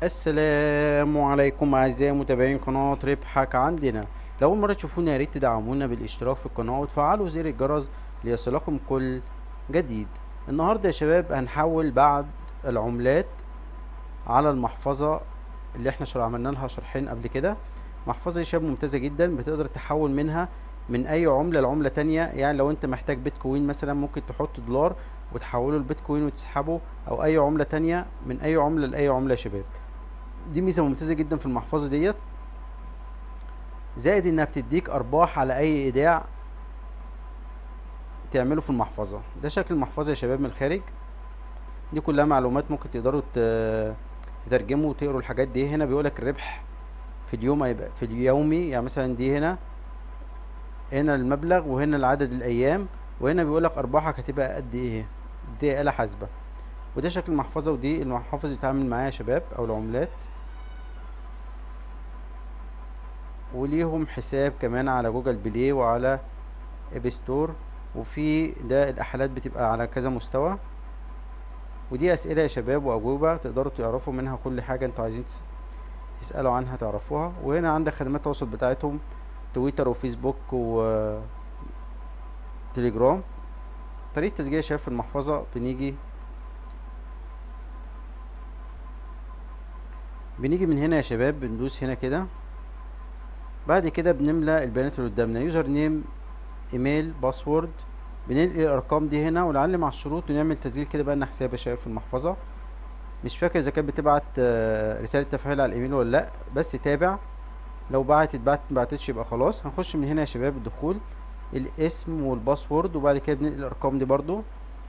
السلام عليكم اعزائي متابعين قناة ربحك عندنا لو اول مرة تشوفونا يا ريت تدعمونا بالاشتراك في القناة وتفعلوا زر الجرس ليصلكم كل جديد النهاردة يا شباب هنحول بعض العملات على المحفظة اللي احنا شرح عملنا لها شرحين قبل كده محفظة يا شباب ممتازة جدا بتقدر تحول منها من اي عملة لعملة تانية يعني لو انت محتاج بيتكوين مثلا ممكن تحط دولار وتحوله البيتكوين وتسحبه او اي عملة تانية من اي عملة لاي عملة يا شباب دي ميزة ممتازة جدا في المحفظة ديت زائد انها بتديك ارباح على اي ايداع تعمله في المحفظة ده شكل المحفظة يا شباب من الخارج دي كلها معلومات ممكن تقدروا تترجموا وتقروا الحاجات دي هنا بيقولك الربح في اليوم هيبقى في اليومي يعني مثلا دي هنا هنا المبلغ وهنا العدد الايام وهنا بيقولك ارباحك هتبقى قد ايه دي آلة حاسبة وده شكل المحفظة ودي المحافظ بيتعامل معاها يا شباب او العملات وليهم حساب كمان على جوجل بلاي وعلى اب ستور وفي ده الاحالات بتبقى على كذا مستوى ودي اسئله يا شباب واجوبه تقدروا تعرفوا منها كل حاجه انتوا عايزين تسالوا عنها تعرفوها وهنا عندك خدمات التواصل بتاعتهم تويتر وفيسبوك و تليجرام طريقه تسجيل يا شباب في المحفظه بنيجي بنيجي من هنا يا شباب بندوس هنا كده بعد كده بنملى البيانات اللي قدامنا يوزر نيم ايميل باسورد بننقل الارقام دي هنا ونعلم على الشروط ونعمل تسجيل كده بقى لنا حساب يا شباب في المحفظه مش فاكر اذا كانت بتبعت رساله تفعيل على الايميل ولا لا بس تابع لو بعتت بعت مبعتتش يبقى خلاص هنخش من هنا يا شباب الدخول الاسم والباسورد وبعد كده بننقل الارقام دي برضو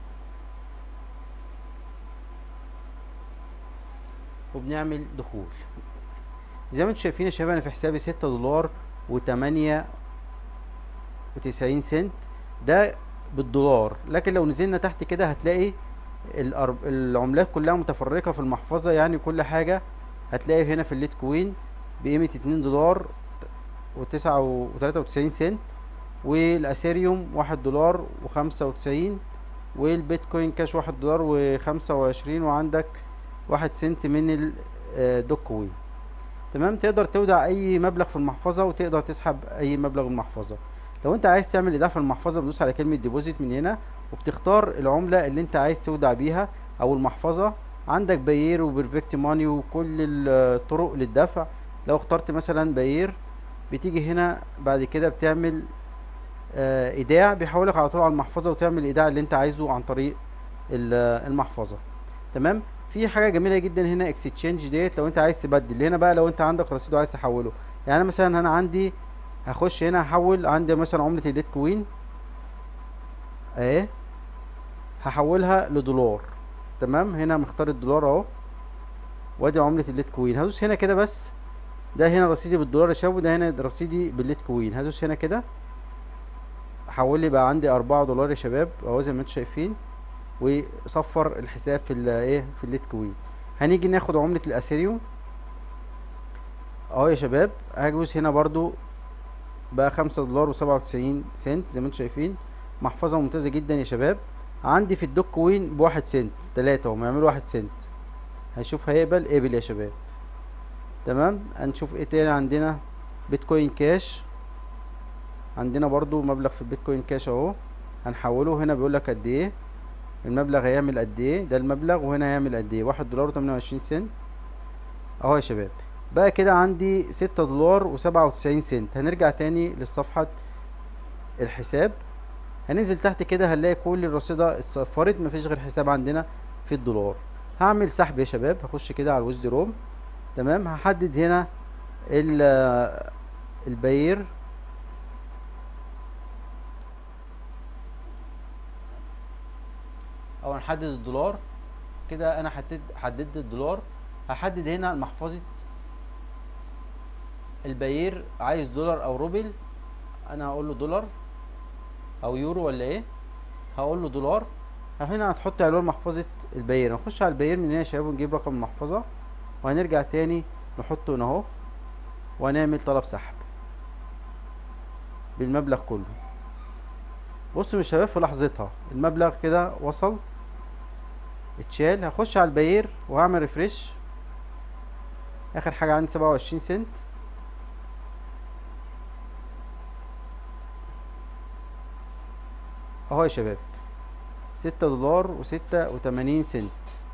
وبنعمل دخول زي ما انتم شايفين يا شباب انا في حسابي ستة دولار وتمانية وتسعين سنت ده بالدولار لكن لو نزلنا تحت كده هتلاقي العملات كلها متفرقة في المحفظة يعني كل حاجة هتلاقي هنا في الليت كوين بقيمة اتنين دولار وتسعة وتلاتة وتسعين سنت والاسيريوم واحد دولار وخمسة وتسعين والبيتكوين كاش واحد دولار وخمسة وعشرين وعندك واحد سنت من الدوك كوين تمام تقدر تودع اي مبلغ في المحفظه وتقدر تسحب اي مبلغ من المحفظه لو انت عايز تعمل ايداع في المحفظه بتدوس على كلمه ديبوزيت من هنا وبتختار العمله اللي انت عايز تودع بيها او المحفظه عندك باير وبرفكت ماني وكل الطرق للدفع لو اخترت مثلا باير بتيجي هنا بعد كده بتعمل اه ايداع بيحولك على طول على المحفظه وتعمل الايداع اللي انت عايزه عن طريق المحفظه تمام في حاجه جميله جدا هنا اكستشينج ديت لو انت عايز تبدل هنا بقى لو انت عندك رصيد وعايز تحوله يعني مثلا انا عندي هخش هنا هحول عندي مثلا عمله الليت كوين اهي هحولها لدولار تمام هنا مختار الدولار اهو وادي عمله الليت كوين هدوس هنا كده بس ده هنا رصيدي بالدولار يا شباب وده هنا رصيدي بالليت كوين هدوس هنا كده حول لي بقى عندي أربعة دولار يا شباب اهو زي ما انتم شايفين وصفر الحساب في ايه في الليت كوين هنيجي ناخد عملة الاسيريوم اهو يا شباب هدوس هنا برضو بقى خمسة دولار وسبعة وتسعين سنت زي ما انتم شايفين محفظة ممتازة جدا يا شباب عندي في الدوك كوين بواحد سنت تلاتة هم يعملوا واحد سنت هنشوف هيقبل قبل يا شباب تمام هنشوف ايه تاني عندنا بيتكوين كاش عندنا برضو مبلغ في البيتكوين كاش اهو هنحوله هنا بيقول لك قد ايه المبلغ هيعمل قد ايه ده المبلغ وهنا هيعمل قد ايه واحد دولار وتمانية وعشرين سنت اهو يا شباب بقى كده عندي ستة دولار وسبعة وتسعين سنت هنرجع تاني للصفحة الحساب هننزل تحت كده هنلاقي كل الرصيدة اتصفرت مفيش غير حساب عندنا في الدولار هعمل سحب يا شباب هخش كده على الويز روم تمام هحدد هنا الباير او هنحدد الدولار كده انا حددت حددت الدولار هحدد هنا محفظة الباير عايز دولار او روبل انا هقول له دولار او يورو ولا ايه هقول له دولار هنا هتحط عنوان محفظة الباير هنخش على الباير من هنا يا شباب ونجيب رقم المحفظة وهنرجع تاني نحطه هنا اهو وهنعمل طلب سحب بالمبلغ كله بصوا يا شباب في لحظتها المبلغ كده وصل اتشال هخش على الباير وهعمل ريفريش اخر حاجة عندي سبعة وعشرين سنت اهو يا شباب ستة دولار وستة وتمانين سنت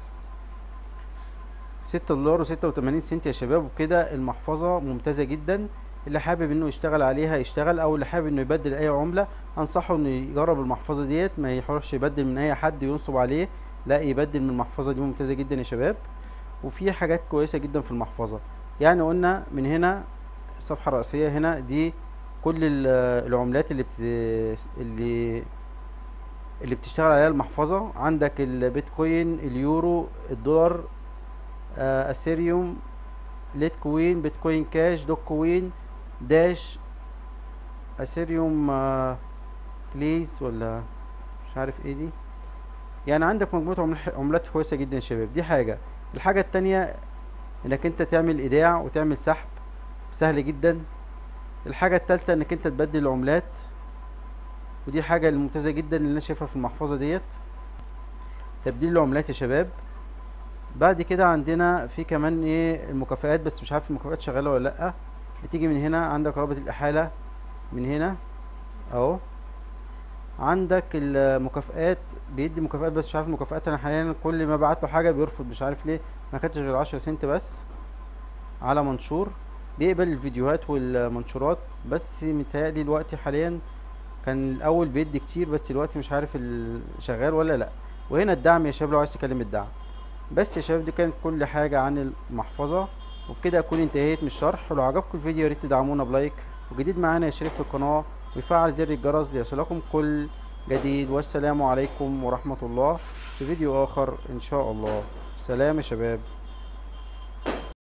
ستة دولار وستة وتمانين سنت يا شباب وكده المحفظة ممتازة جدا اللي حابب انه يشتغل عليها يشتغل او اللي حابب انه يبدل اي عملة انصحه انه يجرب المحفظة ديت ما يحاولش يبدل من اي حد ينصب عليه لا يبدل من المحفظة دي ممتازة جدا يا شباب وفي حاجات كويسة جدا في المحفظة يعني قلنا من هنا الصفحة الرئيسية هنا دي كل ال- العملات اللي بت... اللي اللي بتشتغل عليها المحفظة عندك البيتكوين اليورو الدولار آه، اثيريوم ليتكوين بيتكوين كاش دوك كوين داش اثيريوم آه، كليز ولا مش عارف ايه دي يعني عندك مجموعة عمل- عملات كويسة جدا يا شباب دي حاجة الحاجة التانية انك انت تعمل ايداع وتعمل سحب سهل جدا الحاجة التالتة انك انت تبدل العملات ودي حاجة ممتازة جدا اللي انا شايفها في المحفظة ديت تبديل العملات يا شباب بعد كده عندنا في كمان ايه المكافآت بس مش عارف المكافآت شغالة ولا لأ بتيجي من هنا عندك رابط الإحالة من هنا اهو عندك المكافآت بيدي مكافآت بس مش عارف المكافآت انا حاليا كل ما بعت له حاجة بيرفض مش عارف ليه ما خدتش غير عشرة سنت بس على منشور بيقبل الفيديوهات والمنشورات بس متهيألي دلوقتي حاليا كان الاول بيدي كتير بس دلوقتي مش عارف ال- شغال ولا لا وهنا الدعم يا شباب لو عايز تكلم الدعم بس يا شباب دي كانت كل حاجة عن المحفظة وبكده اكون انتهيت من الشرح ولو عجبكم الفيديو يا ريت تدعمونا بلايك وجديد معانا يشترك في القناة ويفعل زر الجرس ليصلكم كل جديد والسلام عليكم ورحمة الله في فيديو اخر ان شاء الله سلام يا شباب